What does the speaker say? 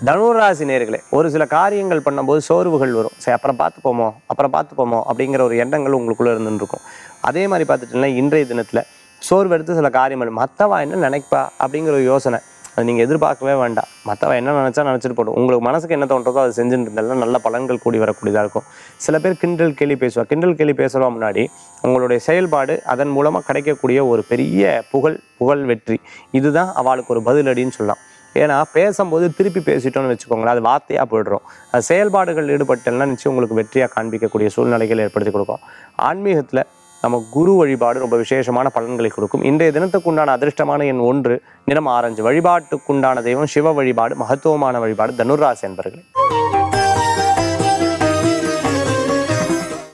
தனுராசி நேர்களே ஒரு சில காரியங்கள் பண்ணும்போது சோர்வுகள் வரும் சரி அப்புறம் பார்த்துப்போமோ அப்புறம் பார்த்துப்போமோ அப்படிங்கிற ஒரு எண்ணங்கள் உங்களுக்குள்ளே இருந்துருக்கும் அதே மாதிரி பார்த்துட்டீங்கன்னா இன்றைய தினத்தில் சோர்வு எடுத்து சில காரியங்கள் மற்றவா என்ன நினைப்பா அப்படிங்கிற ஒரு யோசனை அது நீங்கள் எதிர்பார்க்கவே வேண்டாம் மற்றவன் என்ன நினச்சா நினச்சிட்டு போடும் உங்களுக்கு மனசுக்கு என்ன தோன்றதோ அதை செஞ்சுட்டு இருந்தாலும் நல்ல பலன்கள் கூடி வரக்கூடியதாக இருக்கும் சில பேர் கிண்டல் கேலி பேசுவா கிண்டல் கேலி பேசுகிறோம் முன்னாடி உங்களுடைய செயல்பாடு அதன் மூலமாக கிடைக்கக்கூடிய ஒரு பெரிய புகழ் புகழ் வெற்றி இதுதான் அவளுக்கு ஒரு பதிலடின்னு சொல்லலாம் ஏன்னா பேசும்போது திருப்பி பேசிட்டோம்னு வச்சுக்கோங்களேன் அது வார்த்தையாக போயிடுறோம் அது செயல்பாடுகள் ஈடுபட்டெல்லாம் நிச்சயம் உங்களுக்கு வெற்றியாக காண்பிக்கக்கூடிய சூழ்நிலைகள் ஏற்படுத்தி கொடுக்கும் ஆன்மீகத்தில் நம்ம குரு வழிபாடு ரொம்ப விசேஷமான பலன்களை கொடுக்கும் இன்றைய தினத்துக்கு உண்டான அதிர்ஷ்டமான எண் ஒன்று நிறம் ஆரஞ்சு வழிபாட்டுக்குண்டான தெய்வம் சிவ வழிபாடு மகத்துவமான வழிபாடு தனுராசி என்பர்களே